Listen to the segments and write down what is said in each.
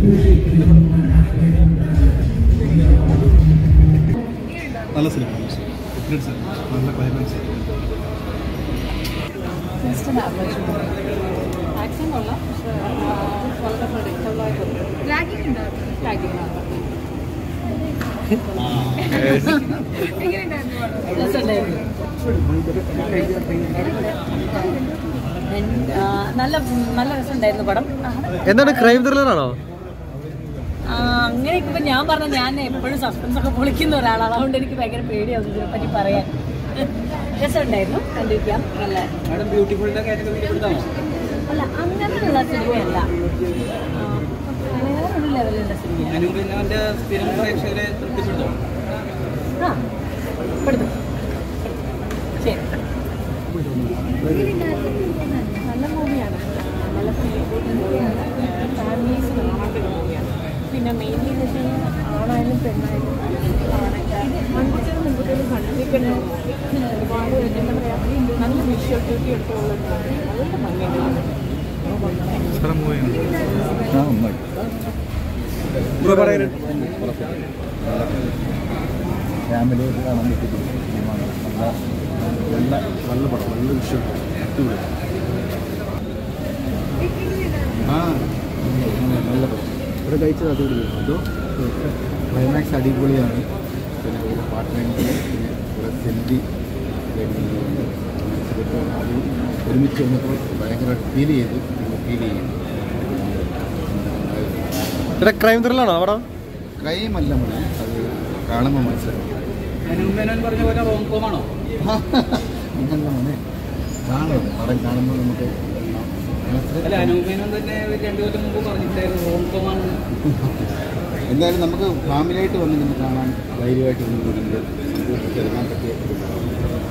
നല്ല സിനിമ നല്ല climax just an average movie. Action കൊള്ളാം പക്ഷേ ആ, വളരെ പ്രഡിക്റ്റബിൾ ആയിട്ടുണ്ട് ലാഗിങ് ഉണ്ടായിരുന്നു ടാഗിങ് എങ്ങനെയുണ്ടായിരുന്നു പടം? രസമുണ്ടായിരുന്നു ആ, നല്ല നല്ല രസമുണ്ടായിരുന്നു പടം എന്താണ് ക്രൈം ത്രില്ലറാണോ ആ, അങ്ങനെ ഇപ്പൊ ഞാൻ പറഞ്ഞ ഞാൻ എപ്പോഴും സസ്പെൻസ് ഒക്കെ പൊളിക്കുന്ന ഒരാളാണ് അതുകൊണ്ട് എനിക്ക് ഭയങ്കര പേടിയാവും ഇതിനെ പറ്റി പറയാൻ രസമുണ്ടായിരുന്നു കണ്ടിരിക്കാം നല്ല മാഡം ബ്യൂട്ടിഫുളിന്റെ കാറ്റഗറിയിൽ പെടുത്താമോ അല്ല അങ്ങനെയുള്ള സിനിമയല്ല ആ, വേറൊരു ലെവലുള്ള സിനിമ അനുഗ്രഹിന്റെ സ്ഥിരം പ്രേക്ഷകരെ തൃപ്തിപ്പെടുത്തോ ആ പെടുത്തു ശരി നല്ല മൂവിയാണ് നല്ല മൂവിയാണ് ഫാമിലീസ് കാണേണ്ട ഒരു മൂവിയാണ് പിന്നെ മെയിൻലി എന്ന് വെച്ച് കഴിഞ്ഞാൽ ആണായാലും പെണ്ണായാലും ആണൊക്കെ ആൺകുട്ടികളും പെൺകുട്ടികളും കണ്ടിരിക്കുന്ന ഒരുപാട് എന്താ പറയുക നല്ല വിഷ്വൽ ബ്യൂട്ടി ഒക്കെ ഉള്ളത് അതുകൊണ്ട് ഭംഗിയാണ് ഫാമിലിയായിട്ട് കാണാൻ പറ്റിയ സിനിമയാണ് നല്ല നല്ല നല്ല പടം നല്ല വിഷയം അടിപൊളി ആ നല്ല പടം ഇവിടെ കഴിച്ചത് അടിപൊളി എന്തോ ക്ലൈമാക്സ് അടിപൊളിയാണ് പിന്നെ ഒരു പാട്ടിനെ പിന്നെ ഇവിടെ സെൽവി അത് ഒരുമിച്ച് വന്നപ്പോൾ ഭയങ്കര ഫീൽ ചെയ്ത് ഫീൽ ചെയ്യും ചേട്ടാ ക്രൈം ത്രില്ലറാണോ പടം ക്രൈം അല്ല മോനെ അത് കാണുമ്പോൾ മനസ്സിലാവും അനുമേനോൻ പറഞ്ഞ പോലെ റോം കോമാണോ അങ്ങനല്ല മോനെ കാണണം പടം കാണുമ്പോൾ നമുക്ക് അല്ല മനസ്സിലാവും അനുമേനോൻ തന്നെ ഒരു രണ്ടു കൊല്ലം മുമ്പ് പറഞ്ഞിട്ടായിരുന്നു റോം കോമാണെന്ന് എന്തായാലും നമുക്ക് ഫാമിലിയായിട്ട് വന്ന് നമുക്ക് കാണാൻ ധൈര്യമായിട്ട് വന്ന് വീടിൻ്റെ സന്തോഷിച്ചെടുക്കാൻ പറ്റിയ ഒരു പടമാണ്.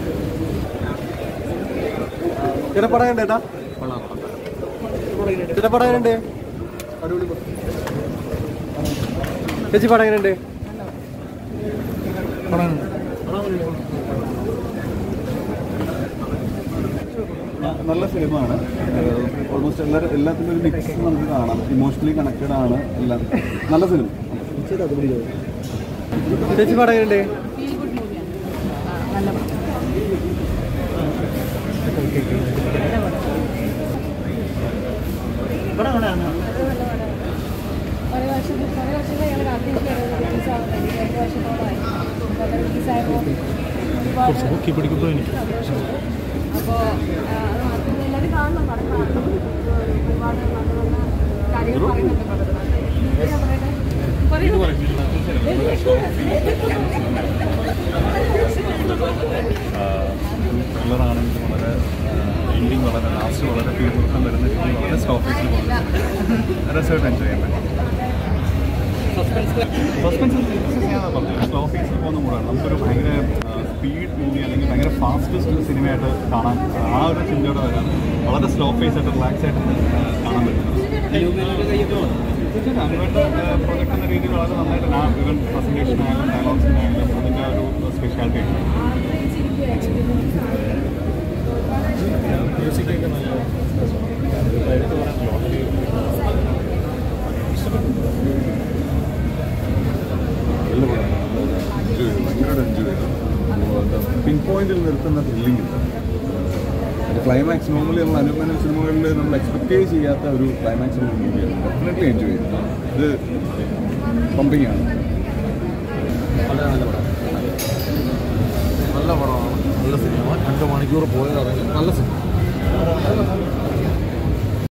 ചേട്ടാ പടം കണ്ടേ ചേട്ടാ ചേട്ടാ പടം എങ്ങനെയുണ്ട് അടിപൊളി പടം. ചേച്ചി പടം എങ്ങനെയുണ്ട് നല്ല സിനിമയാണ് ഓൾമോസ്റ്റ് എല്ലാവരും എല്ലാത്തിനും ഒരു മിക്സ് നമുക്ക് കാണാം ഇമോഷണലി കണക്റ്റഡ് ആണ് എല്ലാം നല്ല സിനിമ ചേച്ചി പടം എങ്ങനെയുണ്ട് ഫീൽ ഗുഡ് മൂവിയാണ് നല്ല പടം കുറേ വർഷം കുറേ വർഷമായി ഞങ്ങൾ കാത്തിരിക്കുകയാണ് റിലീസാവുന്നത് എനിക്ക് രണ്ട് വർഷത്തോളമായി അപ്പോൾ അത് റിലീസായപ്പോൾ ഒരുപാട് സന്തോഷമുണ്ട് അപ്പോൾ അത് മാത്രമല്ല എല്ലാവരും കാണണം പടം കാണണം ഒരുപാട് നല്ല നല്ല കാര്യങ്ങൾ പറയുന്നുണ്ട് പടത്തിൽ ഞാൻ പറയട്ടെ ത്രില്ലറാണെങ്കിലും വളരെ എൻഡിങ് വളരെ ലാസ്റ്റ് വളരെ പീർവൃത്തം വരുന്ന രീതി വളരെ സ്റ്റോപ്പേജിൽ പോകുന്നത് രസമായിട്ട് എൻജോയ് ചെയ്യാൻ പറ്റും സസ്പെൻസ് സ്ലോ ഫേസിൽ പോകുന്ന കൂടാണ് നമുക്കൊരു ഭയങ്കര സ്പീഡ് മൂവി അല്ലെങ്കിൽ ഭയങ്കര ഫാസ്റ്റസ്റ്റ് സിനിമയായിട്ട് കാണാൻ ആ ഒരു ചിന്തയോടെ വരാൻ വളരെ സ്ലോ ഫേസ് ആയിട്ട് റിലാക്സ് ആയിട്ട് ആ, കാണാൻ പറ്റുന്നത് അനുമേനോന്റെ കയ്യൊക്കെ വേണം തീർച്ചയായിട്ടും അങ്ങോട്ട് പ്രൊജക്ട് എന്ന രീതിയിൽ വളരെ നന്നായിട്ട് ഞാൻ ഇവൻ പ്രസൻറ്റേഷൻ ആയാലും ഡയലോഗ്സിനായാലും അതിൻ്റെ ആ ഒരു സ്പെഷ്യാലിറ്റി ഉണ്ട് മ്യൂസിക്കൊക്കെ നല്ല എടുത്ത് പറയാൻ നല്ല പടമാണ് എൻജോയ് ചെയ്തു ഭയങ്കരമായിട്ട് എൻജോയ് ചെയ്തു പിൻ പോയിന്റിൽ നിർത്തുന്ന ത്രില്ലിംഗ് ഇല്ല ക്ലൈമാക്സ് നോർമലി നമ്മൾ അനുപമന സിനിമകളിൽ നമ്മൾ എക്സ്പെക്ട് ചെയ്യാത്ത ഒരു ക്ലൈമാക്സ് മൂവിയാണ് ഡെഫിനറ്റ്ലി എൻജോയ് ചെയ്തു ഇത് പമ്പിങ് ആണ് വളരെ നല്ല പടം നല്ല പടമാണ് നല്ല സിനിമ രണ്ട് മണിക്കൂർ പോയത് അറിയില്ല നല്ല സിനിമ